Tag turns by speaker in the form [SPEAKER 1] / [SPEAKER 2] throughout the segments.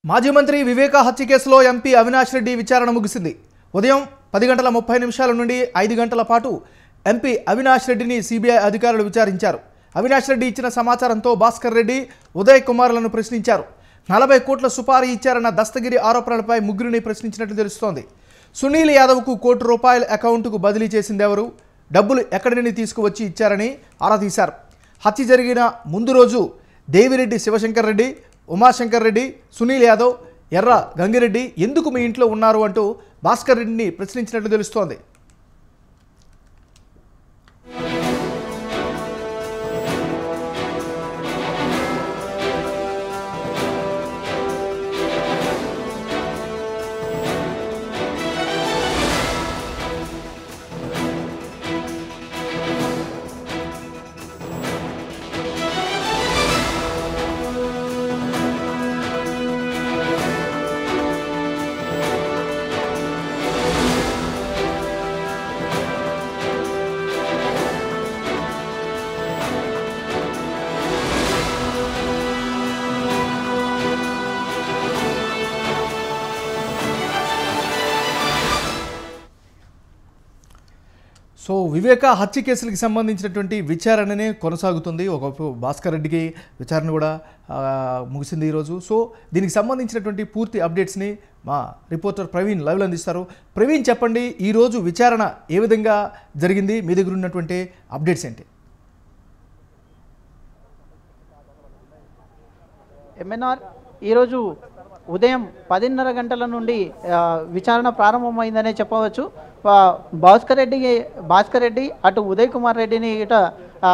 [SPEAKER 1] మాజీ మంత్రి వివేక హత్య కేసులో ఎంపీ అవినాష్ రెడ్డి విచారణ ముగిసింది ఉదయం పది గంటల ముప్పై నిమిషాల నుండి ఐదు గంటల పాటు ఎంపీ అవినాష్ రెడ్డిని సిబిఐ అధికారులు విచారించారు అవినాష్ రెడ్డి ఇచ్చిన సమాచారంతో భాస్కర్ రెడ్డి ఉదయ్ కుమార్లను ప్రశ్నించారు నలభై కోట్ల సుపారీ ఇచ్చారన్న దస్తగిరి ఆరోపణలపై ముగ్గురిని ప్రశ్నించినట్లు తెలుస్తోంది సునీల్ యాదవ్కు కోటి రూపాయల అకౌంట్కు బదిలీ చేసిందెవరు డబ్బులు ఎక్కడి నుండి తీసుకువచ్చి ఇచ్చారని ఆరా తీశారు హత్య జరిగిన ముందు రోజు దేవిరెడ్డి శివశంకర్ రెడ్డి ఉమాశంకర్ రెడ్డి సునీల్ యాదవ్ ఎర్ర గంగిరెడ్డి ఎందుకు మీ ఇంట్లో ఉన్నారు అంటూ భాస్కర్ రెడ్డిని ప్రశ్నించినట్లు తెలుస్తోంది సో వివేక హత్య కేసులకు సంబంధించినటువంటి విచారణనే కొనసాగుతుంది ఒకవైపు భాస్కర్ రెడ్డికి విచారణ కూడా ఆ, ముగిసింది ఈరోజు సో దీనికి సంబంధించినటువంటి పూర్తి అప్డేట్స్ని మా రిపోర్టర్ ప్రవీణ్ లైవ్లో అందిస్తారు ప్రవీణ్ చెప్పండి ఈరోజు విచారణ ఏ విధంగా జరిగింది మీ దగ్గర ఉన్నటువంటి అప్డేట్స్ ఏంటి
[SPEAKER 2] ఎంఎన్ఆర్ ఈరోజు ఉదయం పదిన్నర గంటల నుండి ఆ, విచారణ ప్రారంభమైందనే చెప్పవచ్చు ఆ, భాస్కర్ రెడ్డి భాస్కర్ రెడ్డి అటు ఉదయ్ కుమార్ రెడ్డిని ఇట ఆ,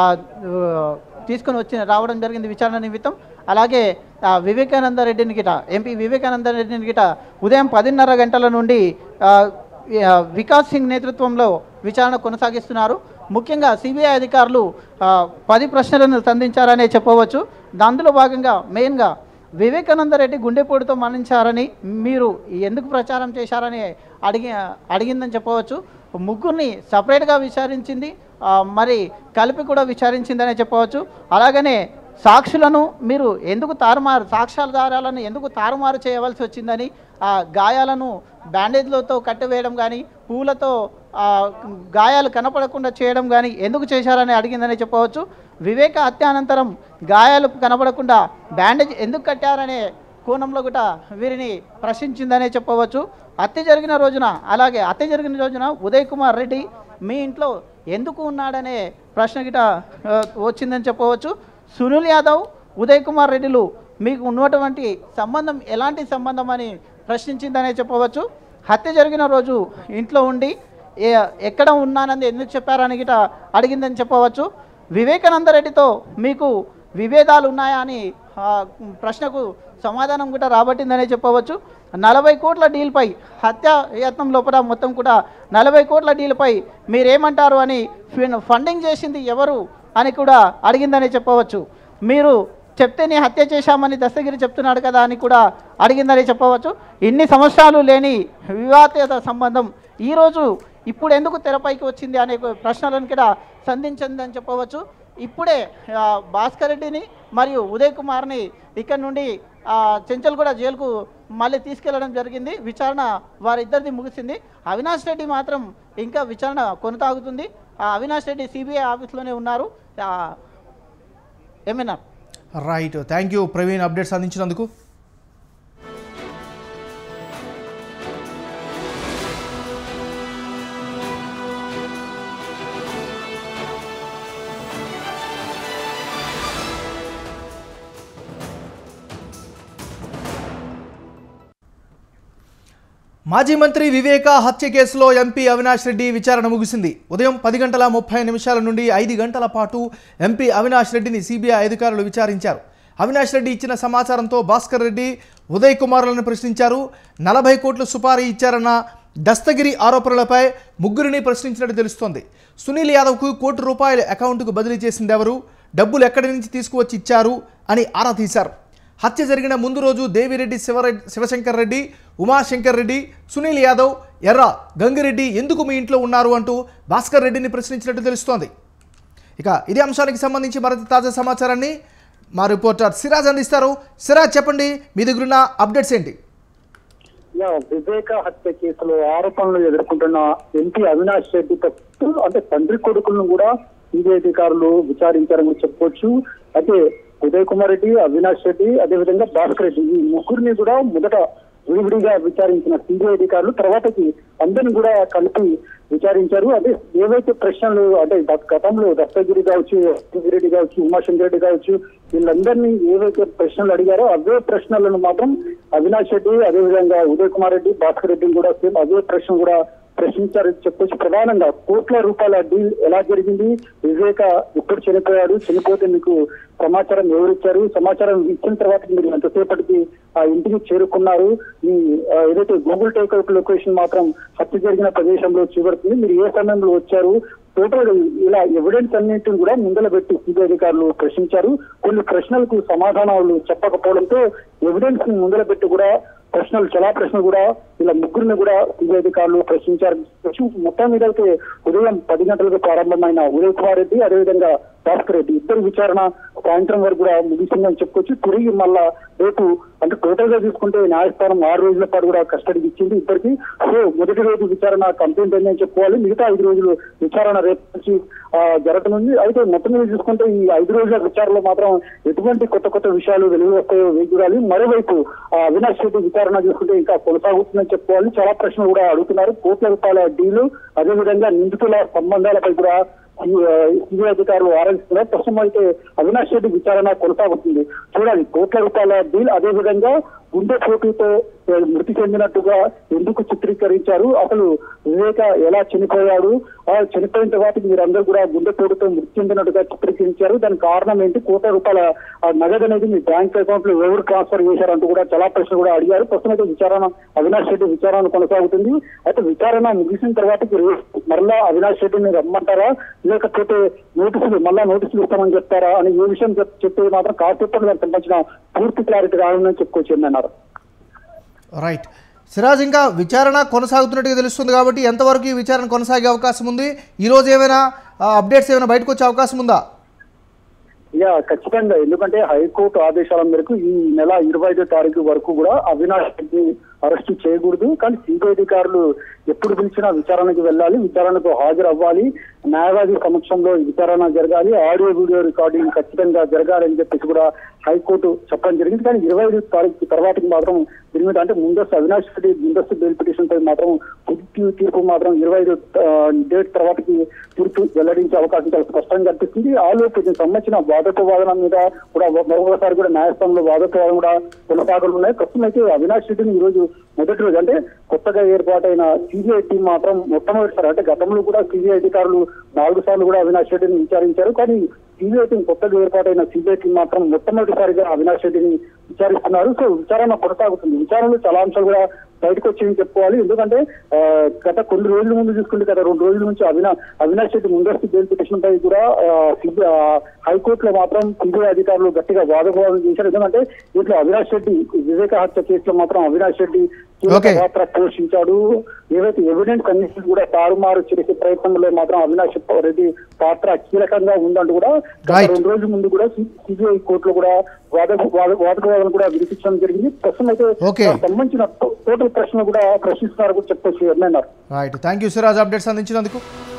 [SPEAKER 2] ఆ, తీసుకొని వచ్చి రావడం జరిగింది విచారణ నిమిత్తం అలాగే ఆ, వివేకానంద రెడ్డిని గిట ఎంపీ వివేకానంద రెడ్డిని గిట ఉదయం పదిన్నర గంటల నుండి ఆ, ఆ, వికాస్ సింగ్ నేతృత్వంలో విచారణ కొనసాగిస్తున్నారు ముఖ్యంగా సిబిఐ అధికారులు ఆ, పది ప్రశ్నలను సంధించారనే చెప్పవచ్చు అందులో భాగంగా మెయిన్గా వివేకానంద రెడ్డి గుండెపోటుతో మరణించారని మీరు ఎందుకు ప్రచారం చేశారని అడిగి అడిగిందని చెప్పవచ్చు ముగ్గురిని సపరేట్గా విచారించింది ఆ, మరి కలిపి కూడా విచారించిందనే చెప్పవచ్చు అలాగనే సాక్షులను మీరు ఎందుకు తారుమారు సాక్ష్యాధారాలను ఎందుకు తారుమారు చేయవలసి వచ్చిందని ఆ గాయాలను బ్యాండేజ్లతో కట్టివేయడం కానీ పూలతో ఆ, గాయాలు కనపడకుండా చేయడం కానీ ఎందుకు చేశారని అడిగిందని చెప్పవచ్చు వివేక హత్య అనంతరం గాయాలు కనపడకుండా బ్యాండేజ్ ఎందుకు కట్టారనే కోణంలో కూడా వీరిని ప్రశ్నించిందనే చెప్పవచ్చు హత్య జరిగిన రోజున అలాగే హత్య జరిగిన రోజున ఉదయ్ కుమార్ రెడ్డి మీ ఇంట్లో ఎందుకు ఉన్నాడనే ప్రశ్న గిట ఆ, వచ్చిందని చెప్పవచ్చు సునీల్ యాదవ్ ఉదయ్ కుమార్ రెడ్డిలు మీకు ఉన్నటువంటి సంబంధం ఎలాంటి సంబంధం అని ప్రశ్నించిందనే చెప్పవచ్చు హత్య జరిగిన రోజు ఇంట్లో ఉండి ఏ- ఎక్కడ ఉన్నానని ఎందుకు చెప్పారని గిట అడిగిందని చెప్పవచ్చు వివేకానంద రెడ్డితో మీకు విభేదాలు ఉన్నాయా అని ఆ, ప్రశ్నకు సమాధానం కూడా రాబట్టిందనే చెప్పవచ్చు నలభై కోట్ల డీల్పై హత్య యత్నం లోపల మొత్తం కూడా నలభై కోట్ల డీల్పై మీరేమంటారు అని ఫిన్- ఫండింగ్ చేసింది ఎవరు అని కూడా అడిగిందని చెప్పవచ్చు మీరు చెప్తేనే హత్య చేశామని దస్తగిరి చెప్తున్నాడు కదా అని కూడా అడిగిందని చెప్పవచ్చు ఇన్ని సంవత్సరాలు లేని వివాదేత సంబంధం ఈరోజు ఇప్పుడు ఎందుకు తెరపైకి వచ్చింది అనే ప్రశ్నలను కూడా సంధించిందని చెప్పవచ్చు ఇప్పుడే ఆ, భాస్కర్ రెడ్డిని మరియు ఉదయ్ కుమార్ని ఇక్కడ నుండి ఆ, చెంచల్గూడ జైలుకు మళ్ళీ తీసుకెళ్లడం జరిగింది విచారణ వారిద్దరిది ముగిసింది అవినాష్ రెడ్డి మాత్రం ఇంకా విచారణ కొనసాగుతుంది ఆ అవినాష్ రెడ్డి సిబిఐ ఆఫీస్లోనే ఉన్నారు ఆ, ఏమన్నా
[SPEAKER 1] right thank you Praveen updates అందించినందుకు మాజీ మంత్రి వివేక హత్య కేసులో ఎంపీ అవినాష్ రెడ్డి విచారణ ముగిసింది ఉదయం పది గంటల ముప్పై నిమిషాల నుండి ఐదు గంటల పాటు ఎంపీ అవినాష్ రెడ్డిని సిబిఐ అధికారులు విచారించారు అవినాష్ రెడ్డి ఇచ్చిన సమాచారంతో భాస్కర్ రెడ్డి ఉదయ్ కుమార్లను ప్రశ్నించారు నలభై కోట్లు సుపారీ ఇచ్చారన్న దస్తగిరి ఆరోపణలపై ముగ్గురిని ప్రశ్నించినట్టు తెలుస్తోంది సునీల్ యాదవ్కు కోటి రూపాయల అకౌంట్కు బదిలీ చేసిందెవరు డబ్బులు ఎక్కడి నుంచి తీసుకువచ్చి ఇచ్చారు అని ఆరా తీశారు హత్య జరిగిన ముందు రోజు దేవిరెడ్డి శివరెడ్డి శివశంకర్ రెడ్డి ఉమాశంకర్ రెడ్డి సునీల్ యాదవ్ ఎర్ర గంగిరెడ్డి ఎందుకు మీ ఇంట్లో ఉన్నారు అంటూ భాస్కర్ రెడ్డిని ప్రశ్నించినట్టు తెలుస్తోంది ఇక ఇదే అంశానికి సంబంధించి మరింత తాజా సమాచారాన్ని మా రిపోర్టర్ సిరాజ్ అందిస్తారు సిరాజ్ చెప్పండి మీ దగ్గరున్న అప్డేట్స్ ఏంటి
[SPEAKER 3] యా, వివేక హత్య కేసులో ఆరోపణలు ఎదుర్కొంటున్న ఎంపీ అవినాష్ రెడ్డి పాటు అంటే తండ్రి కొడుకులను కూడా సిబిఐ అధికారులు విచారించారని చెప్పొచ్చు అయితే ఉదయ్ కుమార్ రెడ్డి అవినాష్ రెడ్డి అదేవిధంగా భాస్కర్ రెడ్డి ఈ ముగ్గురిని కూడా మొదట విడివిడిగా విచారించిన సిబిఐ అధికారులు తర్వాతకి అందరిని కూడా కలిపి విచారించారు అదే ఏవైతే ప్రశ్నలు అంటే గత- గతంలో దత్తగిరి కావచ్చు రెడ్డి కావచ్చు ఉమాశంకర్ రెడ్డి కావచ్చు వీళ్ళందరినీ ఏవైతే ప్రశ్నలు అడిగారో అవే ప్రశ్నలను మాత్రం అవినాష్ రెడ్డి అదేవిధంగా ఉదయ్ కుమార్ రెడ్డి భాస్కర్ రెడ్డిని కూడా సేమ్ అదే ప్రశ్న కూడా ప్రశ్నించారని చెప్పొచ్చు ప్రధానంగా కోట్ల రూపాయల డీల్ ఎలా జరిగింది వివేక ఎప్పుడు చనిపోయాడు చనిపోతే మీకు సమాచారం ఎవరిచ్చారు సమాచారం ఇచ్చిన తర్వాత మీరు ఎంతసేపటికి ఆ ఇంటికి చేరుకున్నారు మీ ఆ, ఏదైతే గూగుల్ టేక్అవుట్ లొకేషన్ మాత్రం హత్య జరిగిన ప్రదేశంలో చూపెడుతుంది మీరు ఏ సమయంలో వచ్చారు టోటల్ ఇలా ఎవిడెన్స్ అన్నింటిని కూడా ముందల పెట్టి సిబిఐ అధికారులు ప్రశ్నించారు కొన్ని ప్రశ్నలకు సమాధానాలు చెప్పకపోవడంతో ఎవిడెన్స్ ని ముందల పెట్టి కూడా ప్రశ్నలు చాలా ప్రశ్నలు కూడా ఇలా ముగ్గురిని కూడా సిబిఐ అధికారులు ప్రశ్నించారు మొత్తం మీద అయితే ఉదయం పది గంటలకు ప్రారంభమైన ఉదయ్ కుమార్ రెడ్డి అదేవిధంగా భాస్కర్ రెడ్డి ఇద్దరు విచారణ సాయంత్రం వరకు కూడా ముగిసిందని చెప్పుకోవచ్చు తిరిగి మళ్ళా రేపు అంటే టోటల్ గా చూసుకుంటే న్యాయస్థానం ఆరు రోజుల పాటు కూడా కస్టడీకి ఇచ్చింది ఇద్దరికి సో మొదటి రోజు విచారణ కంప్లైంట్ అయిందని చెప్పుకోవాలి మిగతా ఐదు రోజులు విచారణ రేపు నుంచి ఆ, జరగనుంది అయితే మొత్తం మీద చూసుకుంటే ఈ ఐదు రోజుల విచారణలో మాత్రం ఎటువంటి కొత్త కొత్త విషయాలు వెలుగు వస్తాయో వేచి చూడాలి మరోవైపు ఆ, అవినాష్ రెడ్డి విచారణ చూసుకుంటే ఇంకా కొనసాగుతుందని చెప్పుకోవాలి చాలా ప్రశ్నలు కూడా అడుగుతున్నారు కోట్ల రూపాయల డీలు అదేవిధంగా నిందితుల సంబంధాలపై కూడా సిబిఐ అధికారులు ఆరాధిస్తున్నారు ప్రస్తుతం అయితే అవినాష్ రెడ్డి విచారణ కొనసాగుతుంది చూడాలి కోట్ల రూపాయల డీల్ అదేవిధంగా గుండె పోటీతో ఏ, మృతి చెందినట్టుగా ఎందుకు చిత్రీకరించారు అసలు వివేక ఎలా చనిపోయాడు ఆ చనిపోయిన తర్వాత మీరందరూ కూడా గుండె పోటుతో మృతి చెందినట్టుగా చిత్రీకరించారు దానికి కారణం ఏంటి కోట్ల రూపాయల ఆ నగదు అనేది మీ బ్యాంక్ అకౌంట్ లో ఎవరు ట్రాన్స్ఫర్ చేశారంటూ కూడా చాలా ప్రశ్నలు కూడా అడిగారు ప్రస్తుతం అయితే విచారణ అవినాష్ రెడ్డి విచారణ కొనసాగుతుంది అయితే విచారణ ముగిసిన తర్వాత మరలా అవినాష్ రెడ్డిని రమ్మంటారా లేకపోతే నోటీసులు మళ్ళా నోటీసులు ఇస్తామని చెప్తారా అని ఏ విషయం చెప్- చెప్పేది మాత్రం కాసేపట్లో దానికి సంబంధించిన పూర్తి క్లారిటీ రావాలని చెప్పుకోవచ్చు అన్నారు
[SPEAKER 1] రైట్ సిరాజ్ ఇంకా విచారణ కొనసాగుతున్నట్టుగా తెలుస్తుంది కాబట్టి ఎంతవరకు ఈ విచారణ కొనసాగే అవకాశం ఉంది ఈరోజు ఏమైనా అప్డేట్స్ ఏమైనా బయటకు వచ్చే అవకాశం ఉందా
[SPEAKER 3] ఇక ఖచ్చితంగా ఎందుకంటే హైకోర్టు ఆదేశాల మేరకు ఈ నెల ఇరవై ఐదో తారీఖు వరకు కూడా అవినాష్ రెడ్డి అరెస్టు చేయకూడదు కానీ సిబిఐ అధికారులు ఎప్పుడు పిలిచినా విచారణకు వెళ్ళాలి విచారణకు హాజరు అవ్వాలి న్యాయవాది సమక్షంలో ఈ విచారణ జరగాలి ఆడియో వీడియో రికార్డింగ్ ఖచ్చితంగా జరగాలని చెప్పేసి కూడా హైకోర్టు చెప్పడం జరిగింది కానీ ఇరవై ఐదు తారీఖు తర్వాతకి మాత్రం దీని మీద అంటే ముందస్తు అవినాష్ రెడ్డి ముందస్తు బెయిల్ పిటిషన్ పై మాత్రం తుది తీర్పు మాత్రం ఇరవై ఐదు డేట్ తర్వాతకి తీర్పు వెల్లడించే అవకాశం చాలా స్పష్టంగా కనిపిస్తుంది ఆలోపు దీనికి సంబంధించిన వాదోపవాదన మీద కూడా మరొకసారి కూడా న్యాయస్థానంలో వాదోపవాదం కూడా కొనసాగలు ఉన్నాయి ప్రస్తుతం అయితే అవినాష్ రెడ్డిని ఈ రోజు మొదటి రోజు అంటే కొత్తగా ఏర్పాటైన సిబిఐ టీం మాత్రం మొట్టమొదటిసారి అంటే గతంలో కూడా సిబిఐ అధికారులు నాలుగు సార్లు కూడా అవినాష్ రెడ్డిని విచారించారు కానీ సిబిఐ టీం కొత్తగా ఏర్పాటైన సిబిఐ టీం మాత్రం మొట్టమొదటిసారిగా అవినాష్ రెడ్డిని విచారిస్తున్నారు సో విచారణ కొనసాగుతుంది విచారణలో చాలా అంశాలు కూడా బయటకు వచ్చాయని చెప్పుకోవాలి ఎందుకంటే ఆ, గత కొన్ని రోజుల ముందు చూసుకుంటే గత రెండు రోజుల నుంచి అవినా అవినాష్ రెడ్డి ముందస్తు బెయిల్ పిటిషన్ పై కూడా ఆ, సిబి- ఆ, హైకోర్టులో మాత్రం సిబిఐ అధికారులు గట్టిగా వాదోపవాదం చేశారు ఎందుకంటే దీంట్లో అవినాష్ రెడ్డి వివేక హత్య కేసులో మాత్రం అవినాష్ రెడ్డి కీలక
[SPEAKER 1] Okay.
[SPEAKER 3] పాత్ర పోషించాడు ఏవైతే ఎవిడెన్స్ అన్నింటినీ కూడా తారుమారు చేసే ప్రయత్నంలో మాత్రం అవినాష్ రెడ్డి పాత్ర కీలకంగా ఉందంటూ కూడా గత
[SPEAKER 1] Right.
[SPEAKER 3] రెండు రోజుల ముందు కూడా సిబిఐ కోర్టులో కూడా వాద వాద- వాదోపవాదం కూడా వినిపించడం జరిగింది ప్రస్తుతం అయితే
[SPEAKER 1] Okay.
[SPEAKER 3] దానికి సంబంధించిన టోటల్ ప్రశ్న కూడా ప్రశ్నిస్తున్నారు కూడా చెప్పొచ్చు అన్నారు
[SPEAKER 1] right thank you Siraj updates అందించినందుకు